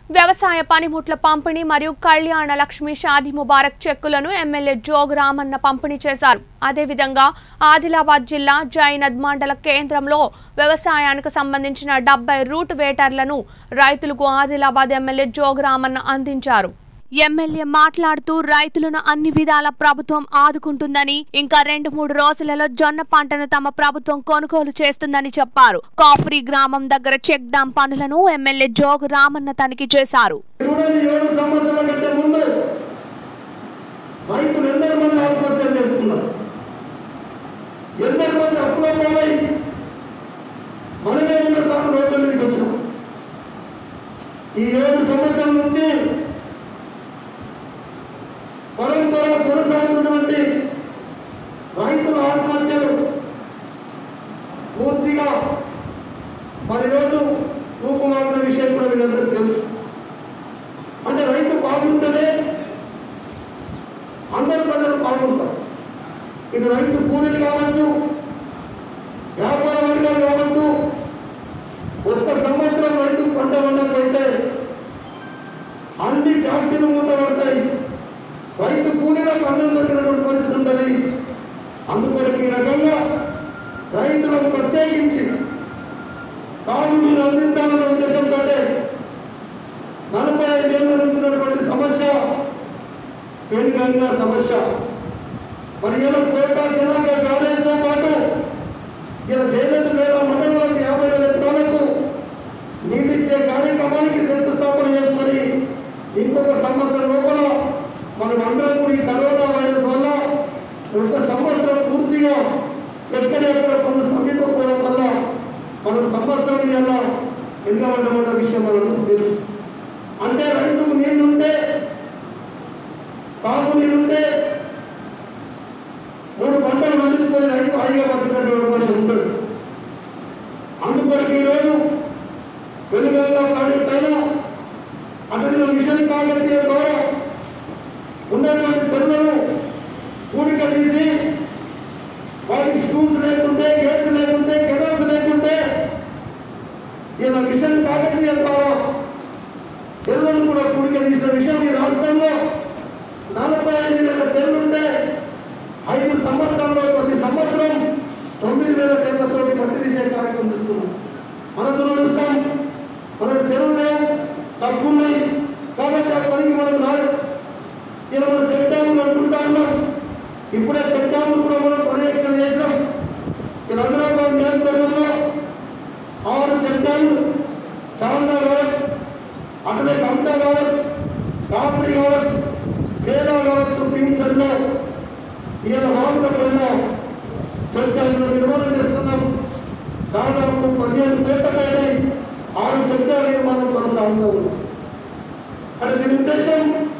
వ్యవసాయ పనిముట్ల పంపిణీ మరియు కళ్యాణ లక్ష్మి షాది ముబారక్ చెక్కులను ఎమ్మెల్యే జోగ్ రామన్న పంపిణీ చేశారు అదేవిధంగా ఆదిలాబాద్ జిల్లా జైనద్ మండల కేంద్రంలో వ్యవసాయానికి సంబంధించిన డెబ్బై రూట్ వేటర్లను రైతులకు ఆదిలాబాద్ ఎమ్మెల్యే జోగ్ రామన్న అందించారు ఎమ్మెల్యే మాట్లాడుతూ రైతులను అన్ని విధాల ప్రభుత్వం ఆదుకుంటుందని ఇంకా రెండు మూడు రోజులలో జొన్న పంటను తమ ప్రభుత్వం కొనుగోలు చేస్తుందని చెప్పారు కాఫ్రీ గ్రామం దగ్గర చెక్ డాం పనులను ఎమ్మెల్యే జోగు రామన్న తనిఖీ చేశారు చూడండి ఏడు సంవత్సరాల కంటే ముందు రైతులు ఎందరి మంది ఆత్మహత్యలు చేసుకున్నారు ఎందరి మంది అప్పులో పోలై మనమే ఏం చేస్తాము రోడ్ల మీదకి వచ్చినాం ఈ ఏడు సంవత్సరం నుంచి పరంపర కొనసాగుతున్నటువంటి రైతుల ఆత్మహత్యలు పూర్తిగా మరి రోజు రూపుమాపిన విషయం కూడా మీరందరికీ తెలుసు అంటే రైతు బాగుంటేనే అందరు ప్రజలు బాగుంటారు ఇటు రైతు కూలీలు కావచ్చు వ్యాపార వర్గాలు కావచ్చు ఒక్క సంవత్సరం రైతు పంట పండకపోతే అన్ని ఫ్యాక్టరీలు మూతపడతాయి రైతు కూలీలకు అన్నం దొరికినటువంటి పరిస్థితి ఉంటుంది అందుకొరకు ఈ రకంగా రైతులకు ప్రత్యేకించి సాగునీరు అందించాలనే ఉద్దేశంతో నలభై ఐదేళ్ళ నుంచి ఉన్నటువంటి సమస్య పెనుగంగా సమస్య మరి ఇలా కోట జనాభా కాలేజీతో పాటు ఇలా చేనేత వేల మండలాలకు యాభై వేల ఎకరాలకు నీటిచ్చే కార్యక్రమానికి శంకుస్థాపన చేసుకొని ఇంకొక సంవత్సరం లోపల మనం అందరం కూడా ఈ కరోనా వైరస్ వల్ల ఒక సంవత్సరం పూర్తిగా ఎక్కడెక్కడ పనులు సమీపకపోవడం వల్ల మనం సంవత్సరం ఎలా వెనుకబడ్డమన్న విషయం మనకు తెలుసు అంటే రైతుకు నీళ్లుంటే సాగు నీరుంటే మూడు పంటలు పండించుకొని రైతు హాయిగా బతికేటువంటి అవకాశం ఉంటుంది అందుకొరకు ఈరోజు వెలుగంగా ప్రాజెక్ట్ అయినా అటు మిషన్ కాకతీయ ద్వారా ఉన్నటువంటి చెరువులను కూడిక తీసి వాటికి స్కూల్స్ లేకుంటే గేట్స్ లేకుంటే కెనాల్స్ లేకుంటే ఇలా మిషన్ కాకతీయ ద్వారా చెరువులను కూడా కూడిక తీసిన విషయం ఈ రాష్ట్రంలో నలభై ఐదు వేల చెరువులు ఉంటే ఐదు సంవత్సరంలో ప్రతి సంవత్సరం తొమ్మిది వేల చెరువులతో మట్టి తీసే కార్యక్రమం తీసుకున్నాం మన దురదృష్టం మన చెరువులు లేవు తక్కువ ఉన్నాయి కాబట్టి ఆ పనికి మనం రాదు ఇలా మనం చెక్ డ్యాములు అనుకుంటా ఉన్నాం ఇప్పుడే చెక్ డ్యాములు కూడా మనం పర్యవేక్షణ చేసినాం ఇలా హైదరాబాద్ నియోజకవర్గంలో ఆరు చెక్ డ్యాములు చాందా కావచ్చు అట్లనే కమతా కావచ్చు కాపురి కావచ్చు పేద కావచ్చు పింఛన్లో ఈయన వాహన పైన చెక్ డ్యాములు నిర్మాణం చేస్తున్నాం దాదాపు పదిహేను కోట్లకైతే ఆరు చెక్ డ్యామ్ నిర్మాణం కొనసాగుతూ ఉంది అంటే దీని ఉద్దేశం